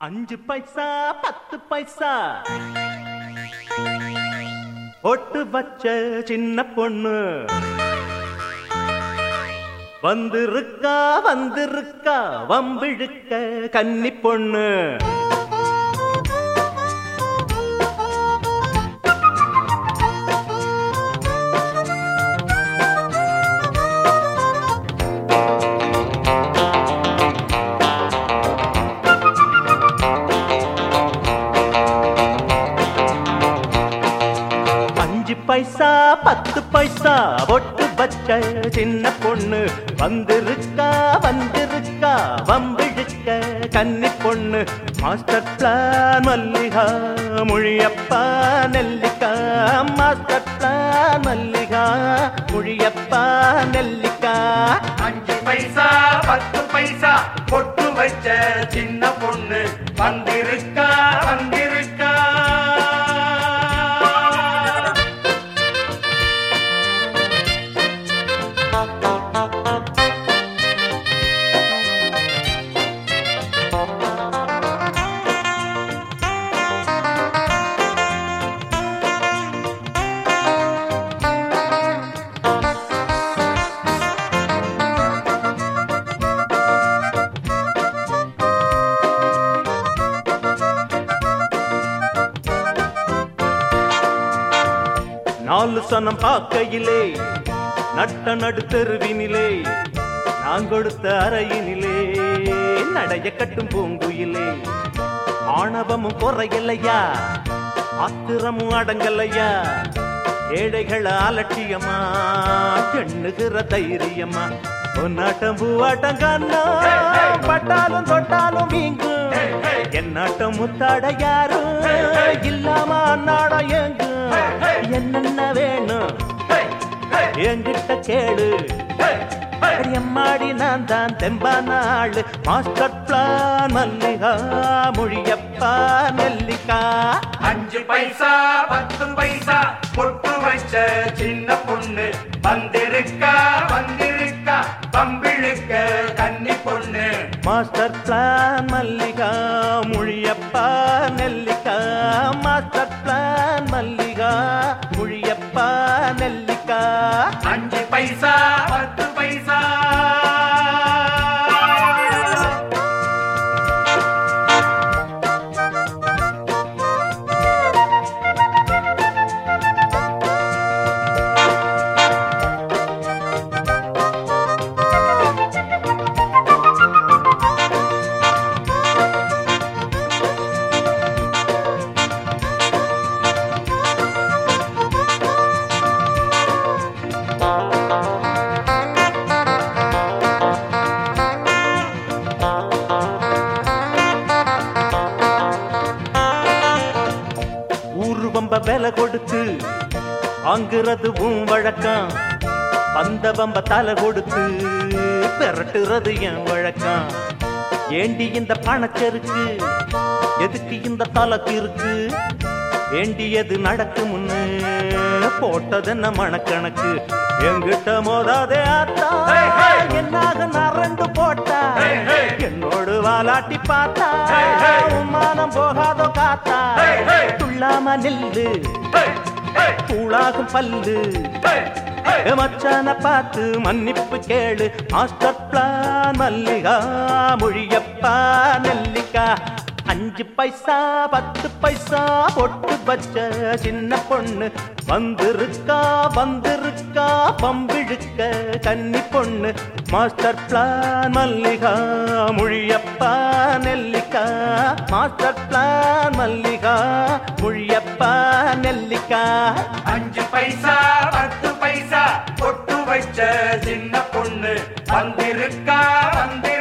அஞ்சு பைசா பத்து பைசா ஒட்டு வச்ச சின்ன பொண்ணு வந்திருக்கா வந்திருக்கா வம்பிழுக்க கன்னி பொண்ணு அஞ்சு பைசா பத்து பைசா ஒட்டு பச்ச சின்ன பொண்ணு வந்திருக்கா வந்திருக்கா வம்பிழுக்க கன்னி பொண்ணு மாஸ்டர் பிளான் மல்லிகா மொழியப்பா நெல்லிக்கா மாஸ்டர் பிளான் மல்லிகா மொழியப்பா நெல்லிக்கா அஞ்சு பைசா பத்து பைசா பொட்டு வச்ச சின்ன பொண்ணு வந்திருக்கா வந்திருக்கா நாலு சனம் பார்க்கையிலே நட்ட நடு தெருவினிலே நான் கொடுத்த அறையினிலே நடைய கட்டும் பூங்குயிலே ஆணவமும் குறையலையா ஆத்திரமும் அடங்கலையா ஏழைகள் அலட்சியமா எண்ணுகிற தைரியமா பொன்னாட்டம் பூவாட்டம் கண்ணா பட்டாலும் தொட்டாலும் வீங்கும் என்னாட்டம் முத்தாட யாரும் இல்லாம அன்னாட எங்கும் என்னென்ன வேணும் என்கிட்ட கேளு அம்மாடி நான் தான் தெம்பான ஆளு மாஸ்டர் பிளான் மல்லிகா மொழியப்பா நெல்லிக்கா அஞ்சு பைசா பத்து பைசா பொட்டு வச்ச சின்ன பொண்ணு வந்திருக்கா வந்திருக்கா பம்பிழுக்க கன்னி பொண்ணு மாஸ்டர் பிளான் மல்லிகா மொழியப்பா நெல்லிக்கா மாஸ்டர் பிளான் மல்லிகா மொழியப்பா நெல்லிக்கா அஞ்சு பைசா பத்து பைசா ஊரு வம்ப விலை கொடுத்து வாங்குறது உன் வழக்கம் வந்த வம்ப தலை கொடுத்து பெரட்டுறது என் வழக்கம் ஏண்டி இந்த பணச்செருக்கு எதுக்கு இந்த தலக்கு இருக்கு வேண்டியது நடக்கு முன்னு போட்டது என்ன மணக்கணக்கு எங்கிட்ட மோதாதே ஆத்தா Hey, hey. என்னாக நரண்டு போட்டா Hey, hey. என்னோடு வாலாட்டி பார்த்தா Hey, hey. உம்மானம் போகாதோ காத்தா Hey, hey. துள்ளாம நில்லு ஹே, ஹே, கூழாகும் பல்லு ஹே, ஹே. ஏ மச்சான பார்த்து மன்னிப்பு கேளு மாஸ்டர் பிளான் மல்லிகா மொழியப்பா நெல்லிக்கா அஞ்சு பைசா பத்து பைசா பொட்டு பச்ச சின்ன பொண்ணு வந்திருக்கா வந்திருக்கா பம்பிழுக்க கன்னி பொண்ணு மாஸ்டர் பிளான் மல்லிகா மொழியப்பா நெல்லிக்கா மாஸ்டர் பிளான் மல்லிகா மொழியப்பா நெல்லிக்கா அஞ்சு பைசா பத்து பைசா பொட்டு வச்ச சின்ன பொண்ணு வந்திருக்கா வந்திருக்கா